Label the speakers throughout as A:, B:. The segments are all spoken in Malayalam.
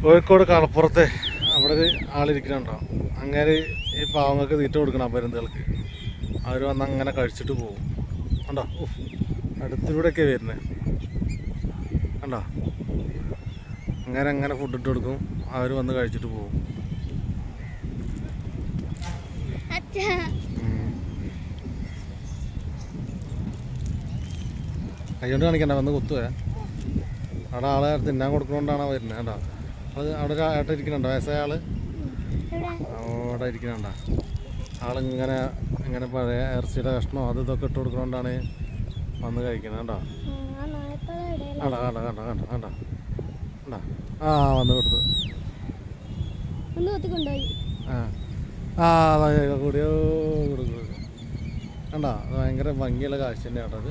A: കോഴിക്കോട് കളപ്പുറത്ത് അവിടെ ഒരു ആളിരിക്കുന്നുണ്ടോ അങ്ങനെ ഈ പാവങ്ങൾക്ക് തീറ്റ കൊടുക്കണം പരുന്തുകൾക്ക് അവർ വന്ന് അങ്ങനെ കഴിച്ചിട്ട് പോകും കണ്ടോ ഉഫ്, അടുത്തിലൂടെയൊക്കെ വരുന്നത് കണ്ടോ അങ്ങനെ അങ്ങനെ ഫുഡ് ഇട്ട് കൊടുക്കും അവർ വന്ന് കഴിച്ചിട്ട് പോകും
B: അച്ഛാ
A: ഉം. കൈകൊണ്ട് കാണിക്കണ്ട വന്ന് കുത്തുവേ അവിടെ ആളെ തിന്നാൻ കൊടുക്കണോണ്ടാണ് വരുന്നത് കേട്ടോ അത് അവിടെ ഒരു ഏട്ടൻ ഇരിക്കുന്നുണ്ടോ വയസ്സായ ആള്
B: എവിടെ
A: അവിടെ ഇരിക്കുന്നുണ്ടോ ആളിങ്ങനെ ഇങ്ങനെ പഴയ ഇറച്ചിയുടെ കഷ്ണമോ അത് ഇതൊക്കെ ഇട്ട് കൊടുക്കണോണ്ടാണ് വന്ന് കഴിക്കുന്നത് കേട്ടോ
B: ആ നായപ്പഴം എവിടെയല്ല
A: കണ്ട കണ്ട കണ്ട കണ്ട കണ്ട കണ്ട ആ വന്ന് കൊടുത്തു
B: ഒന്ന് കൊത്തിക്കൊണ്ടുപോയി
A: ആ ആ അതാ കൂടിയോ കൊടുക്കും കണ്ടോ അത് ഭയങ്കര ഭംഗിയുള്ള കാഴ്ച തന്നെയാണ് അത്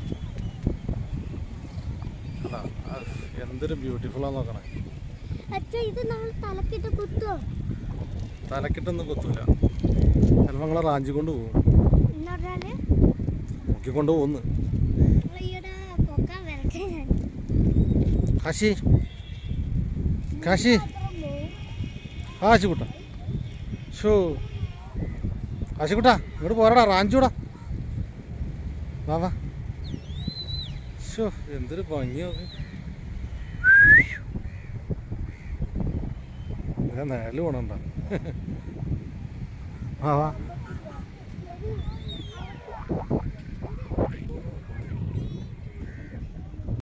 A: കണ്ടോ അത് എന്തൊരു ബ്യൂട്ടിഫുള്ളാന്ന് നോക്കണേ
B: അച്ഛാ ഇത് നമ്മൾ തലക്കിട്ട് കുത്തോ
A: തലക്കിട്ടൊന്നും കൊത്തൂല ചിലപ്പോൾ നിങ്ങളെ റാഞ്ചി കൊണ്ട് പോകും
B: എന്ന് പറഞ്ഞാല്
A: നോക്കിക്കൊണ്ട് പോകുന്നു
B: അയ്യടാ പൊക്കാൻ വരട്ടെ ഞാൻ
A: കാശി കാശി
B: അപ്പുറം പോവും.
A: കാശിക്കുട്ട ഷോ കാശിക്കുട്ട ഇങ്ങോട്ട് പോരടാ റാഞ്ചൂടാ വാ വാ ഷോ എന്തൊരു ഭംഗി നോക്ക് ഞാൻ നേരിൽ പോണണ്ട വാ വാ